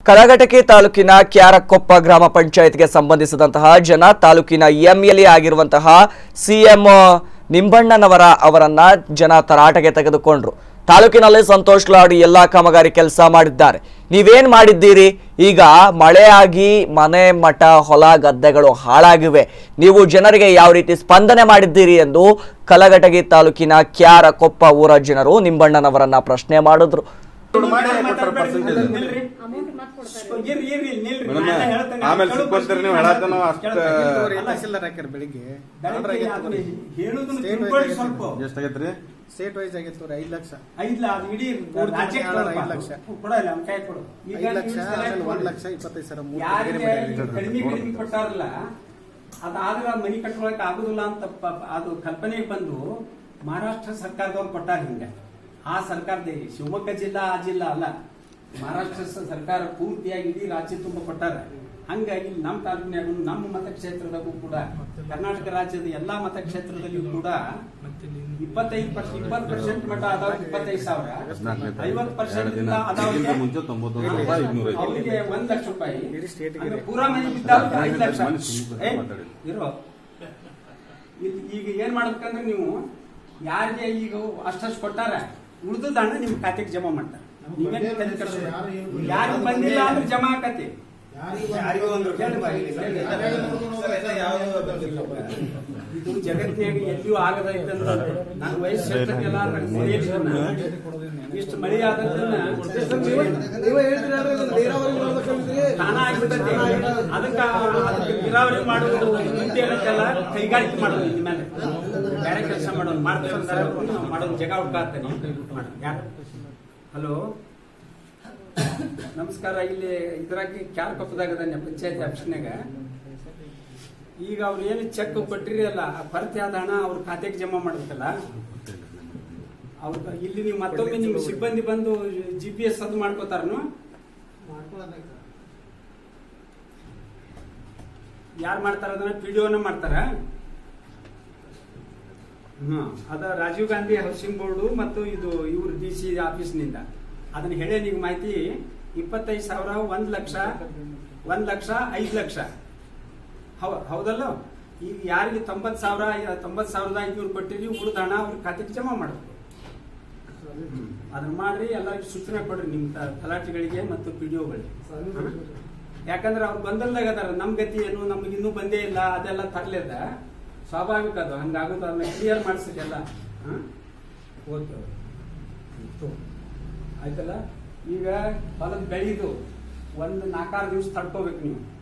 ಕಲಘಟಕಿ ತಾಲೂಕಿನ ಕ್ಯಾರಕೊಪ್ಪ ಗ್ರಾಮ ಪಂಚಾಯತ್ಗೆ ಸಂಬಂಧಿಸಿದಂತಹ ಜನ ತಾಲೂಕಿನ ಎಂಎಲ್ಎ ಆಗಿರುವಂತಹ ಸಿಎಂ ನಿಂಬಣ್ಣನವರ ಅವರನ್ನ ಜನ ತರಾಟೆಗೆ ತೆಗೆದುಕೊಂಡ್ರು ತಾಲೂಕಿನಲ್ಲಿ ಸಂತೋಷ್ ಲಾಡ್ ಎಲ್ಲಾ ಕಾಮಗಾರಿ ಕೆಲಸ ಮಾಡಿದ್ದಾರೆ ನೀವೇನ್ ಮಾಡಿದ್ದೀರಿ ಈಗ ಮಳೆಯಾಗಿ ಮನೆ ಮಠ ಹೊಲ ಗದ್ದೆಗಳು ಹಾಳಾಗಿವೆ ನೀವು ಜನರಿಗೆ ಯಾವ ರೀತಿ ಸ್ಪಂದನೆ ಮಾಡಿದ್ದೀರಿ ಎಂದು ಕಲಘಟಗಿ ತಾಲೂಕಿನ ಕ್ಯಾರಕೊಪ್ಪ ಊರ ಜನರು ನಿಂಬಣ್ಣನವರನ್ನ ಪ್ರಶ್ನೆ ಮಾಡಿದ್ರು ಇರ್ರಿ, ಇರ್ರಿ, ನಿಲ್ರಿ. ಮೇಡಮ್, ನಾನೇ ಹೇಳ್ತೇನೆ. ಆಮೇಲೆ ಕೇಳು ಸಿಕ್ಕೋತೀರಿ ನೀವು ಪ್ರಶ್ನೆ ಹೇಳತ್ತನ ಅಷ್ಟ ಕೇಳ್ತೇನೆ. ಅಲ್ಲ, ತಹಸೀಲ್ದಾರ್ ಹಾಕ್ಯಾರ ಬೆಳಿಗ್ಗೆ ಬೆಳಗ್ಗೆ ಅದನ್ನ ಹೇಳುದನ್ನ State ತಿಳ್ಕೊಳ್ಳಿ wise ಸ್ವಲ್ಪ ಎಷ್ಟಾಗೈತ್ರಿ ಸ್ಟೇಟ್ ವೈಸ್ ಆಗೈತೆ ಅವ್ರ ಐದ್ ಲಕ್ಷ ಐದ್ ಅದು ಇಡೀ ಪೂರ್ತಿ ರಾಜ್ಯಕ್ಕೆ ಮಲಯಾಳ ಕೊಡಪ್ಪ. ಐದ್ ಲಕ್ಷ. ಕೊಡ ಇಲ್ಲ, ಅವ್ನ್ ಕೈ ಕೊಡು. ಈಗ ಐದ್ ಲಕ್ಷ ನೀವು select ಆಮೇಲೆ ಒಂದ್ ಮಾಡಿ. ಲಕ್ಷ ಇಪ್ಪತ್ತೈದು ಸಾವಿರ ಮೂರು ಯಾರಿಗೆ ಕೆಟಗರಿ ಈಗ ಕಡಿಮೆ ಕಡಿಮೆ ಕೊಟ್ಟಾರಲ್ಲ ಅದಾದ್ರೆ ಆ ಮನಿ ಕಟ್ಕೊಳಕ್ ಆಗುದಿಲ್ಲ ಅಂತ ಪ- ಅದು ಕಲ್ಪನೆಗೆ ಬಂದು ಮಹಾರಾಷ್ಟ್ರ ಸರ್ಕಾರದವ್ರು ಕೊಟ್ಟಾರ ಹಿಂಗ ಆ ಸರ್ಕಾರದ ಶಿವಮೊಗ್ಗ ಜಿಲ್ಲಾ ಆ ಜಿಲ್ಲಾ ಅಲ್ಲ ಮಹಾರಾಷ್ಟ್ರ ಸ- ಸರ್ಕಾರ ಪೂರ್ತಿಯಾಗಿ ಇಡೀ ರಾಜ್ಯ ತುಂಬ ಕೊಟ್ಟಾರ ಹಂಗಾಗಿ ನಮ್ಮ ತಾಲೂಕಿನಾಗೂ ನಮ್ಮ ಮತಕ್ಷೇತ್ರದಾಗೂ ಕೂಡ ಕರ್ನಾಟಕ ರಾಜ್ಯದ ಎಲ್ಲಾ ಮತಕ್ಷೇತ್ರದಲ್ಲಿಯೂ ಕೂಡ ಇಪ್ಪತ್ತೈದು ಪರ್ಸೆಂಟ್ ಇಪ್ಪತ್ತು ಪರ್ಸೆಂಟ್ ಮಟ್ಟ ಅದಾವ ಇಪ್ಪತ್ತೈದು ಸಾವಿರ ಐವತ್ತು ಪರ್ಸೆಂಟ್ ದಿನ ಅದಾವ್ರಿಗೆ ಮುಂಚೆ ತೊಂಬತ್ತೊಂದು ರೂಪಾಯಿ ಇನ್ನೂರ ಐದು ಅವರಿಗೆ ಒಂದ್ ಲಕ್ಷ ರೂಪಾಯಿ ಇಡೀ state ಗೆ ಅಂದ್ರೆ ಪೂರಾ ಮನೆ ಬಿದ್ದಾವ್ರಿಗೆ ಐದು ಲಕ್ಷ ಮನೆ ಸುಮ್ನೆ ಏ, ಮಾತಾಡಿ. ಇರೋ ಇಲ್ಲಿ ಈಗ ಏನ್ ಮಾಡ್ಬೇಕಂದ್ರೆ ನೀವು ಯಾರಿಗೆ ಈಗ ಅಷ್ಟಷ್ಟು ಕೊಟ್ಟಾರ ಉಳಿದ ಹಣ ನಿಮ್ ಖಾತೆಗೆ ಜಮಾ ಮಾಡ್ತಾರೆ ನೀವೇನ್ ತಲೆ ಕೆಡಿಸ್ಕೊಬೇಡಿ. ಯಾರಿಗೆ ಬಂದಿಲ್ಲ ಅಂದ್ರೆ ಜಮಾ ಆಕತಿ ಇದು ಜಗತ್ತಿಗೆ ಎಲ್ಲಿಯೂ ಆಗದೈತಂತ ನನ್ನ ವಯಸ್ಸು ಎಷ್ಟಕ್ಕೆಲ್ಲ ನಂಗ್ ತಿಳಿಯಲಿಲ್ಲ ನಾನು. ಇಷ್ಟು ಮಳೆ ಆದದ್ದನ್ನ ತಾನ ಆಗ್ಬಿಟ್ಟೈತಿ ಅದಕ್ಕ ಅದಕ್ಕೆ ನೀರಾವರಿ ಮಾಡೋದು ಮುಂದೆ ಏನಂತೆಲ್ಲ ಕೈಗಾರಿಕೆ ಮಾಡೋದು ಇನ್ ಮೇಲೆ ಬೇರೆ ಕೆಲಸ ಮಾಡೋದು ಮಾಡ್ತಾರೆ ಮಾಡೋದು ಜಗ ಹುಡ್ಕಾಗ್ತಾನೆ ಯಾರು ಹಲೋ ನಮಸ್ಕಾರ ಇಲ್ಲಿ ಇದ್ರಾಗಿ ಕ್ಯಾರ್ ಕೊಪ್ಪದಾಗ ಪಂಚಾಯತ್ ಆಫೀಸ್ನಾಗ ಈಗ ಅವ್ರು ಏನು ಚೆಕ್ ಕೊಟ್ಟಿರಿ ಅಲ್ಲ ಆ ಪರ್ತಿ ಆದ ಹಣ ಅವ್ರ ಖಾತೆಗೆ ಜಮಾ ಮಾಡ್ಬೇಕಲ್ಲ ಅವ್ರ ಇಲ್ಲಿ ನೀವು ಮತ್ತೊಮ್ಮೆ ನಿಮ್ ಸಿಬ್ಬಂದಿ ಬಂದು ಜಿ ಪಿ ಎಸ್ ಅದು ಮಾಡ್ಕೋತಾರನು ಯಾರು ಮಾಡ್ತಾರ ಅದನ್ನ ಪಿ ಡಿ ಮಾಡ್ತಾರ ಹ್ಮ್ ಅದ ರಾಜೀವ್ ಗಾಂಧಿ ಹೌಸಿಂಗ್ ಬೋರ್ಡು ಮತ್ತು ಇದು ಇವ್ರ ಡಿ ಸಿ ಆಫೀಸ್ನಿಂದ ಅದನ್ನ ಹೇಳೇ ನೀವು ಮಾಹಿತಿ ಇಪ್ಪತ್ತೈದು ಸಾವಿರ ಒಂದ್ ಲಕ್ಷ ಒಂದ್ ಲಕ್ಷ ಐದು ಲಕ್ಷ ಹೌ- ಹೌದಲ್ಲ ಈಗ ಯಾರಿಗೆ ತೊಂಬತ್ ಸಾವಿರ ತೊಂಬತ್ ಸಾವಿರದ ಐದ್ನೂರು ಕೊಟ್ಟಿರಿ ಉಳಿದ ಹಣ ಅವ್ರ ಖಾತೆಗೆ ಜಮಾ ಮಾಡಬೇಕು ಅದನ್ನ ಮಾಡ್ರಿ ಎಲ್ಲರಿಗೂ ಸೂಚನೆ ಕೊಡ್ರಿ ನಿಮ್ ತ- ತಲಾಟಿಗಳಿಗೆ ಮತ್ತು ಪಿ ಡಿ ಯಾಕಂದ್ರೆ ಅವ್ರು ಬಂದಲ್ದಾಗ ಅದಾರ ನಮ್ ಗತಿ ಏನು ನಮ್ಗೆ ಇನ್ನೂ ಬಂದೇ ಇಲ್ಲ ಅದೆಲ್ಲ ತರ್ಲೇದ ಸ್ವಾಭಾವಿಕ ಅದು ಹಂಗಾಗೋದು ಅದನ್ನ ಕ್ಲಿಯರ್ ಮಾಡಿಸಿದೆಲ್ಲ ಓಕೆ ಆಯ್ತಲ್ಲ ಈಗ ಹೊಲದ ಬೆಳೆದು ಒಂದು ನಾಲ್ಕಾರು ದಿವಸ ತಡ್ಕೋಬೇಕು ನೀವು